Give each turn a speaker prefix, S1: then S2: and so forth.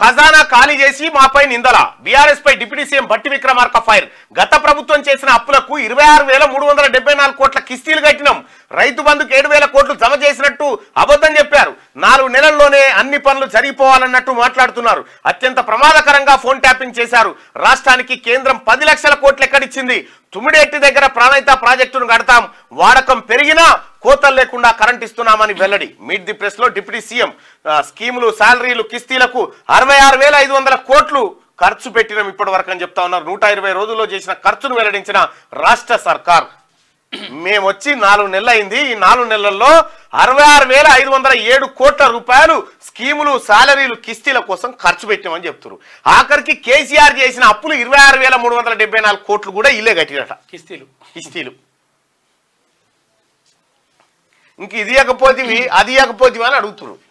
S1: ఖజానా ఖాళీ చేసి మాపై నిందల బీఆర్ఎస్ పై deputy CM Bhatti Vikramarka fire గత ప్రభుత్వం చేసిన అప్పులకు ఇరవై ఆరు వేల మూడు వందల డెబ్బై నాలుగు కోట్ల కిస్తీలు కట్టినాం రైతు బంధుకు ఏడు వేల కోట్లు జమ చేసినట్టు అబద్ధం చెప్పారు నాలుగు నెలల్లోనే అన్ని పనులు జరిగిపోవాలన్నట్టు మాట్లాడుతున్నారు అత్యంత ప్రమాదకరంగా ఫోన్ ట్యాపింగ్ చేశారు రాష్ట్రానికి కేంద్రం పది లక్షల కోట్లు ఎక్కడిచ్చింది తుమ్మిడెట్టి దగ్గర ప్రాణహిత ప్రాజెక్టును కడతాం వాడకం పెరిగినా కోతలు లేకుండా కరెంట్ ఇస్తున్నామని వెల్లడి మీట్ ది ప్రెస్ లో డిప్యూటీ సీఎం ఆ, స్కీములు శాలరీలు కిస్తీలకు అరవై ఆరు వేల ఐదు వందల కోట్లు ఖర్చు పెట్టినాం ఇప్పటి వరకు అని చెప్తా ఉన్నారు నూట ఇరవై రోజుల్లో చేసిన ఖర్చును వెల్లడించిన రాష్ట్ర సర్కార్ మేము వచ్చి నాలుగు నెలలు అయింది ఈ నాలుగు నెలల్లో అరవై ఆరు వేల ఐదు వందల ఏడు కోట్ల రూపాయలు స్కీములు శాలరీలు కిస్తీల కోసం ఖర్చు పెట్టామని చెప్తున్నారు ఆఖరికి కేసీఆర్ చేసిన అప్పులు ఇరవై ఆరు వేల మూడు వందల డెబ్బై నాలుగు కోట్లు కూడా ఇల్లే కట్టినట
S2: కిస్తీలు
S1: కిస్తీలు ఇంక ఇది ఇవ్వకపోతివి అది ఇవ్వకపోతివి అని అడుగుతున్నారు